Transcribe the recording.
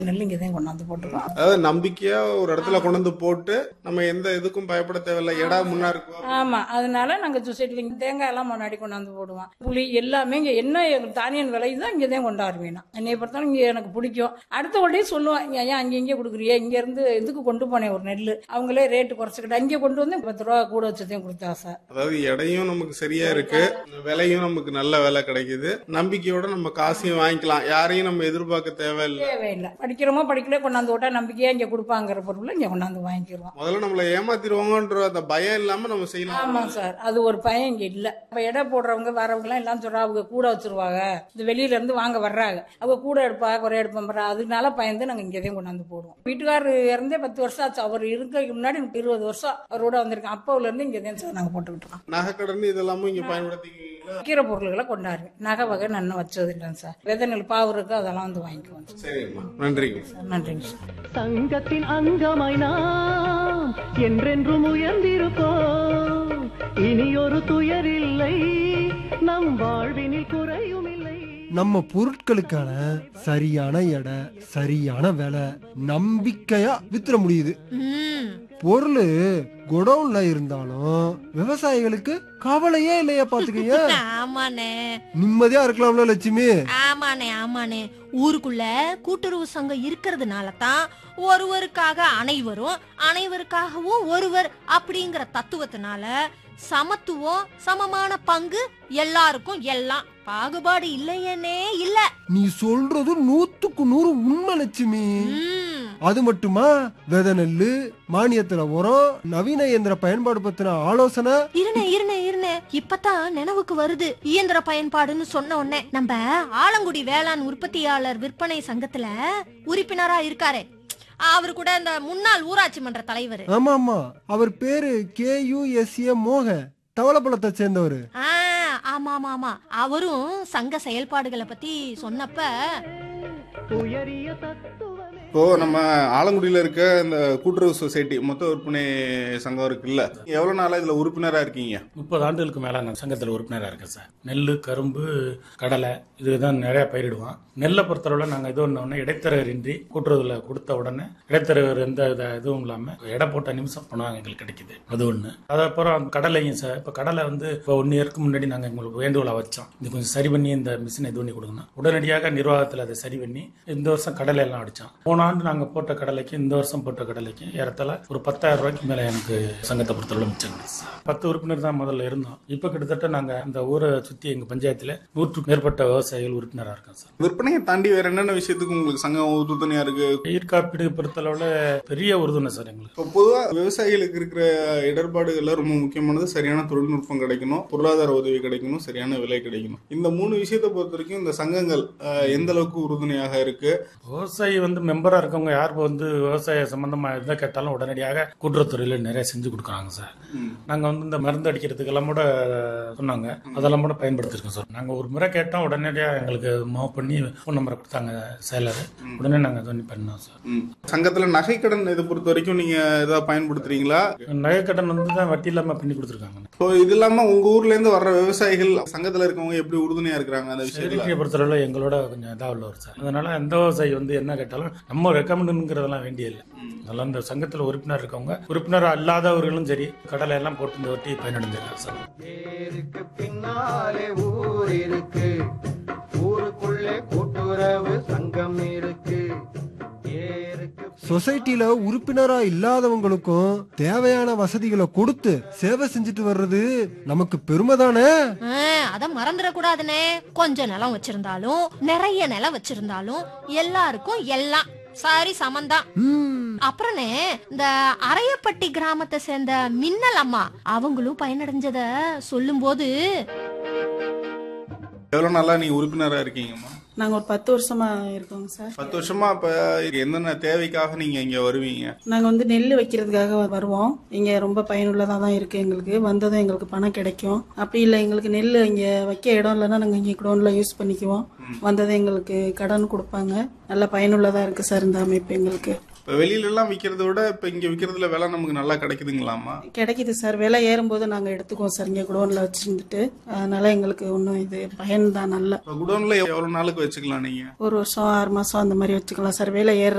நெல் இங்கே தான் கொண்டாந்து போட்டுருக்கோம் அதாவது நம்பிக்கையா ஒரு இடத்துல கொண்டு வந்து போட்டு நம்ம எந்த இதுக்கும் பயப்பட தேவையில்ல எடா முன்னா இருக்கும் ஆமா அதனால நாங்க சொசைட்டில இங்க தேங்காய் எல்லாம் முன்னாடி கொண்டாந்து போடுவோம் புளி எல்லாமே இங்க என்ன எங்களுக்கு தானியம் விளையுதோ இங்கே தான் கொண்டாடுவேன் நான் என்னை பொறுத்தாலும் இங்க எனக்கு பிடிக்கும் அடுத்த உடனே சொல்லுவேன் இங்க ஏன் அங்க இங்கே கொடுக்குறியே இங்க இருந்து இதுக்கு கொண்டு போனேன் ஒரு நெல் அவங்களே ரேட்டு குறைச்சிக்கிட்டு அங்கே கொண்டு வந்து பத்து ரூபா கூட வச்சதையும் கொடுத்தா சார் அதாவது எடையும் நமக்கு சரியா இருக்கு விலையும் நமக்கு நல்ல விலை கிடைக்குது நம்பிக்கையோட நம்ம காசையும் வாங்கிக்கலாம் யாரையும் நம்ம எதிர்பார்க்க தேவையில்லை தேவையில்லை படிக்கிறோமோ படிக்கல கொண்டாந்து விட்டா நம்பிக்கையா இங்க கொடுப்பாங்கிற பொருளை இங்க கொண்டாந்து வாங்கிக்கிறோம் முதல்ல நம்மள ஏமாத்திடுவாங்கன்ற அந்த பயம் இல்லாம நம்ம செய்யலாம் ஆமா சார் அது ஒரு பயம் இங்க இல்ல இப்ப எடை போடுறவங்க வரவங்க எல்லாம் எல்லாம் சொல்றா அவங்க கூட வச்சிருவாங்க இந்த வெளியில இருந்து வாங்க வர்றாங்க அவங்க கூட எடுப்பா குறை எடுப்பா அதனால பயந்து நாங்க இங்கதான் கொண்டாந்து போடுவோம் வீட்டுக்காரர் இறந்தே பத்து வருஷம் ஆச்சு அவர் இருக்கிறதுக்கு முன்னாடி எனக்கு இருபது வருஷம் அவரோட வந்திருக்கேன் அப்போல இருந்து இங்கதான் சார் நாங்க போட்டுக்கிட்டு இருக்கோம் நகைக்கடன் இதெல்லாமும் இங்க பயன்படுத்திக்குவீங்களா விற்கிற பொருள்களை கொண்டாடுவேன் நகை வகை நன்னும் வச்சது இல்லைங்க சார் விதை நெல் பாவு இருக்கு அதெல்லாம் வந்து வாங்கிக்குவோம் சார். சரிங்கம்மா நன்றிங்க நன்றிங்க சார் சங்கத்தின் அங்கமாய் நாம் என்றென்றும் உயர்ந்திருப்போம் இனியொரு துயரில்லை நம் வாழ்வினில் குறையும் இல்லை நம்ம பொருட்களுக்கான சரியான எடை சரியான விலை நம்பிக்கையா வித்துற முடியுது ம் பொருள் குடவுன்ல இருந்தாலும் விவசாயிகளுக்கு கவலையே இல்லையா பாத்துக்கீங்க ஆமாண்ணே நிம்மதியா இருக்கலாம்ல லட்சுமி ஆமாண்ணே ஆமாண்ணே ஊருக்குள்ள கூட்டுறவு சங்கம் இருக்கிறதுனால தான் ஒருவருக்காக அனைவரும் அனைவருக்காகவும் ஒருவர் அப்படிங்கிற தத்துவத்தினால சமத்துவம் சமமான பங்கு எல்லாருக்கும் எல்லாம் பாகுபாடு இல்லையேனே இல்ல நீ சொல்றது நூத்துக்கு நூறு உண்மை லட்சுமி ம், அது மட்டுமா விதை நெல்லு மானியத்துல உரம் நவீன இயந்திர பயன்பாடு பத்தின ஆலோசனை இருனே இருனே இருனே இப்பதான் நினைவுக்கு வருது இயந்திர பயன்பாடுன்னு சொன்ன உடனே நம்ம ஆலங்குடி வேளாண் உற்பத்தியாளர் விற்பனை சங்கத்துல உறுப்பினரா இருக்காரே அவர் கூட இந்த முன்னாள் ஊராட்சி மன்ற தலைவர் ஆமா ஆமா அவர் பேரு கே யு எஸ் ஏ மோக தவளப்பழத்தை சேர்ந்தவர் ஆ ஆமா ஆமா ஆமா அவரும் சங்க செயல்பாடுகளை பத்தி சொன்னப்ப உயரிய தத்துவமே இப்போ நம்ம ஆலங்குடியில இருக்க இந்த கூட்டுறவு சொசைட்டி மொத்த விற்பனை சங்கம் இருக்குல்ல எவ்வளவு நாளா இதுல உறுப்பினரா இருக்கீங்க முப்பது ஆண்டுகளுக்கு மேலே நான் சங்கத்தில் உறுப்பினராக இருக்கேன் சார் நெல் கரும்பு கடலை இதுதான் நிறைய பயிரிடுவோம் நெல்லை பொறுத்தளவில் நாங்கள் இது ஒன்று இடைத்தரகரின்றி கூட்டுறவுல கொடுத்த உடனே இடைத்தரகர் எந்த இத இதுவும் இல்லாமல் எடை போட்ட நிமிஷம் பணம் எங்களுக்கு கிடைக்குது அது ஒன்று அதுக்கப்புறம் கடலையும் சார் இப்போ கடலை வந்து இப்போ ஒன் இயருக்கு முன்னாடி நாங்கள் எங்களுக்கு வேண்டுகோளை வச்சோம் இது கொஞ்சம் சரி பண்ணி இந்த மிஷினை இது பண்ணி கொடுக்கணும் உடனடியாக நிர்வாகத்தில் அதை சரி பண்ணி இந்த வருஷம் கடலை எல்லாம் அடித்தோம் போன ஆண்டு நாங்கள் போட்ட கடலைக்கு இந்த வருஷம் போட்ட கடலைக்கு ஏறத்தாழ ஒரு பத்தாயிரம் ரூபாய்க்கு மேலே எனக்கு சங்கத்தை பொறுத்தளவு மிச்சம் கிடைச்சு. பத்து உறுப்பினர் தான் முதல்ல இருந்தோம் இப்போ கிட்டத்தட்ட நாங்கள் இந்த ஊரை சுற்றி எங்கள் பஞ்சாயத்தில் நூற்றுக்கு மேற்பட்ட விவசாயிகள் உறுப்பினராக இருக்கோம் சார் விற்பனையை தாண்டி வேற என்னென்ன விஷயத்துக்கு உங்களுக்கு சங்கம் உறுதுணையா இருக்கு பயிர் காப்பீடு பொறுத்தளவில் பெரிய உறுதுணை சார் எங்களுக்கு இப்போ பொதுவா விவசாயிகளுக்கு இருக்கிற இடர்பாடுகள்ல ரொம்ப முக்கியமானது சரியான தொழில்நுட்பம் கிடைக்கணும் பொருளாதார உதவி கிடைக்கணும் சரியான விலை கிடைக்கணும் இந்த மூணு விஷயத்தை பொறுத்த வரைக்கும் இந்த சங்கங்கள் அஹ், எந்த அளவுக்கு உறுதுணையாக இருக்கு விவசாயி வந்து மெம்பராக இருக்கவங்க யார் வந்து விவசாய சம்பந்தமாக எதை கேட்டாலும் உடனடியாக கூட்டுறவுத்துறையில் நிறைய செஞ்சு கொடுக்குறாங்க சார் நாங்கள் வந்து இந்த மருந்து அடிக்கிறதுக்கெல்லாம் கூட சொன்னாங்க அதெல்லாம் கூட பயன்படுத்திருக்கோம் சார் நாங்கள் ஒரு முறை கேட்டோம் உடனடியாக எங்களுக்கு மூவ் பண்ணி ஃபோன் நம்பரை கொடுத்தாங்க செயலர் உடனே நாங்கள் இது பண்ணி பண்ணோம் சார் ம். சங்கத்துல நகைக்கடன் இதை பொறுத்த வரைக்கும் நீங்க ஏதாவது பயன்படுத்துறீங்களா நகைக்கடன் வந்து தான் வட்டி இல்லாமல் பண்ணி கொடுத்துருக்காங்க இப்போ இது இல்லாம உங்க ஊர்ல இருந்து வர்ற விவசாயிகள் சங்கத்துல இருக்கவங்க எப்படி உறுதுணையா இருக்கிறாங்க அந்த விஷயத்துல செக்யூரிட்டியை பொறுத்தளவில் எங்களோட கொஞ்சம் இதாக உள்ளவர் சார் அதனால எந்த விவசாயி வந்து என்ன கேட்டாலும் நம்ம ரெக்கமெண்டுங்கிறதெல்லாம் வேண்டிய இல்லை அதெல்லாம் இந்த சங்கத்தில் உறுப்பினர் இருக்கவங்க உறுப்பினர் அல்லாதவர்களும் சரி கடலை எல்லாம் போட்டு இந்த வட்டி பயனடைஞ்சிருக்காங்க சார் பேருக்கு பின்னாலே ஊர் இருக்கு ஊருக்குள்ளே கூட்டுறவு சங்கம் இருக்கு ஏருக்கு சொசைட்டில உறுப்பினரா இல்லாதவங்களுக்கும் தேவையான வசதிகளை கொடுத்து சேவை செஞ்சுட்டு வர்றது நமக்கு பெருமை தானே ஆ, அத மறந்துடக்கூடாதுனே கொஞ்சம் நிலம் வச்சிருந்தாலும் நிறைய நிலம் வச்சிருந்தாலும் எல்லாருக்கும் எல்லாம் சாரி சமந்தான் ம், அப்புறனே இந்த அரையப்பட்டி கிராமத்தை சேர்ந்த மின்னல் அம்மா அவங்களும் பயனடைஞ்சத சொல்லும்போது எவ்வளவு நாளா நீங்க உறுப்பினரா இருக்கீங்கம்மா நாங்க ஒரு பத்து வருஷமா இருக்கோங்க சார் பத்து வருஷமா அப்ப என்னென்ன தேவைக்காக நீங்க இங்க வருவீங்க நாங்க வந்து நெல் வைக்கிறதுக்காக வருவோம் இங்க ரொம்ப பயனுள்ளதா தான் இருக்கு எங்களுக்கு வந்ததும் எங்களுக்கு பணம் கிடைக்கும் அப்படி இல்லை எங்களுக்கு நெல் இங்க வைக்க இடம் இல்லைன்னா நாங்க இங்க குடோன்ல யூஸ் பண்ணிக்குவோம் வந்ததும் எங்களுக்கு கடன் கொடுப்பாங்க நல்ல பயனுள்ளதா இருக்கு சார் இந்த அமைப்பு எங்களுக்கு இப்ப வெளியில எல்லாம் விக்கிறத விட இப்ப இங்க விக்கிறதுல விலை நமக்கு நல்லா கிடைக்குதுங்களாமா கிடைக்குது சார் விலை ஏறும்போது நாங்கள் எடுத்துக்குவோம் சார் இங்கே குடோனில் வச்சுருந்துட்டு அதனால எங்களுக்கு ஒன்றும் இது பயன் தான் நல்ல குடோன்ல எவ்வளவு நாளுக்கு வச்சுக்கலாம் நீங்க ஒரு வருஷம் ஆறு மாதம் அந்த மாதிரி வச்சுக்கலாம் சார் விலை ஏறுற